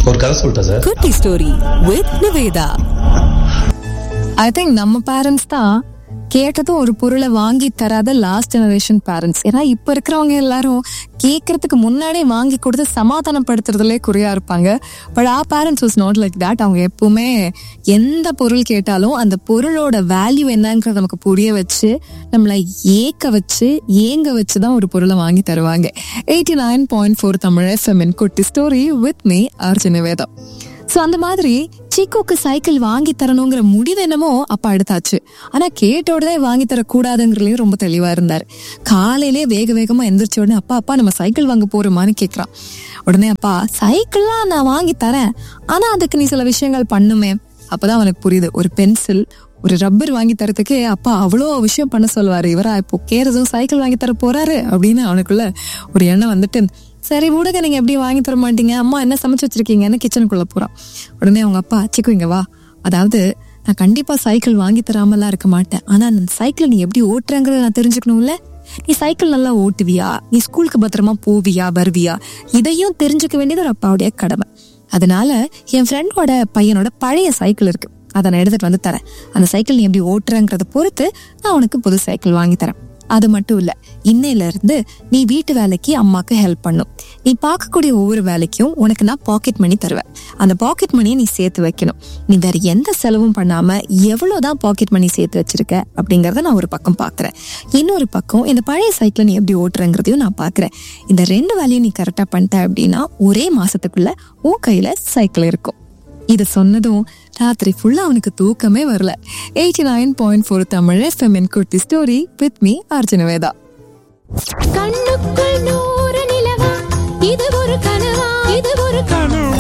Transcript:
ஒரு கதை சொல்லிட்டேன் சார் குட்டி story with Nivedha I think நம்ம பேரண்ட்ஸ் தான் கேட்டதும் ஒரு பொருளை வாங்கி தராத லாஸ்ட் ஜெனரேஷன் பேரண்ட்ஸ் ஏன்னா இப்ப இருக்கிறவங்க எல்லாரும் கேட்கறதுக்கு முன்னாடியே வாங்கி கொடுத்து சமாதானப்படுத்துறதுலே குறியா இருப்பாங்க but uh parents was not like that அவங்க எப்பவுமே எந்த பொருள் கேட்டாலும் அந்த பொருளோட வேல்யூ என்னங்கிறத நமக்கு புரிய வச்சு நம்மளை ஏக்க வச்சு ஏங்க வச்சு தான் ஒரு பொருளை வாங்கி தருவாங்க eighty nine point four Tamil FM குட்டி story with me Arjuna Vedam so அந்த மாதிரி சீக்கோக்கு சைக்கிள் வாங்கி தரணுங்கிற முடிவு என்னமோ அப்பா எடுத்தாச்சு ஆனா கேட்ட உடனே வாங்கி தரக்கூடாதுங்கிறதுலயும் ரொம்ப தெளிவா இருந்தார் காலையிலே வேக வேகமா எந்திரிச்ச உடனே அப்பா அப்பா நம்ம சைக்கிள் வாங்க போறோமான்னு கேக்குறான் உடனே அப்பா சைக்கிள்லாம் நான் வாங்கி தரேன் ஆனா அதுக்கு நீ சில விஷயங்கள் பண்ணுமே அப்பதான் அவனுக்கு புரியுது ஒரு பென்சில் ஒரு ரப்பர் வாங்கி தரத்துக்கே அப்பா அவ்வளோ விஷயம் பண்ண சொல்லுவாரு இவரா இப்போ கேரதும் சைக்கிள் வாங்கி தர போறாரு அப்படின்னு அவனுக்குள்ள ஒரு எண்ணம் வந்துட்டு சரி விடுங்க நீங்க எப்படி வாங்கி தர மாட்டீங்க அம்மா என்ன சமைச்சு வச்சிருக்கீங்கன்னு கிச்சனுக்குள்ள போறான் உடனே அவங்க அப்பா சிக்கு இங்க வா அதாவது நான் கண்டிப்பா சைக்கிள் வாங்கி தராமலாம் இருக்க மாட்டேன் ஆனா அந்த சைக்கிள் நீ எப்படி ஓட்டுறங்கிறத நான் தெரிஞ்சுக்கணும்ல நீ சைக்கிள் நல்லா ஓட்டுவியா நீ ஸ்கூலுக்கு பத்திரமா போவியா வருவியா இதையும் தெரிஞ்சுக்க வேண்டியது ஒரு அப்பாவுடைய கடமை அதனால என் ஃப்ரெண்டோட பையனோட பழைய சைக்கிள் இருக்கு அதை நான் எடுத்துட்டு வந்து தரேன் அந்த சைக்கிள் நீ எப்படி ஓட்டுறங்கிறத பொறுத்து நான் உனக்கு புது சைக்கிள் வாங்கி தரேன் அது மட்டும் இல்ல இன்னையில இருந்து நீ வீட்டு வேலைக்கு அம்மாக்கு ஹெல்ப் பண்ணும் நீ பார்க்கக்கூடிய ஒவ்வொரு வேலைக்கும் உனக்கு நான் பாக்கெட் மணி தருவேன் அந்த பாக்கெட் மணியை நீ சேர்த்து வைக்கணும் நீ வேற எந்த செலவும் பண்ணாம எவ்வளவுதான் பாக்கெட் மணி சேர்த்து வச்சிருக்க அப்படிங்கறத நான் ஒரு பக்கம் பாக்குறேன் இன்னொரு பக்கம் இந்த பழைய சைக்கிளை நீ எப்படி ஓட்டுறங்கிறதையும் நான் பாக்குறேன் இந்த ரெண்டு வேலையும் நீ கரெக்டா பண்ணிட்ட அப்படின்னா ஒரே மாசத்துக்குள்ள உன் கையில சைக்கிள் இருக்கும் இது சொன்னதும் ராத்திரி ஃபுல்லா அவனுக்கு தூக்கமே வரல eighty nine point four Tamil FM குட்டி story with me Arjuna Veda கண்ணுக்குள் நூறு நிலவா இது ஒரு கனவா இது ஒரு கனவா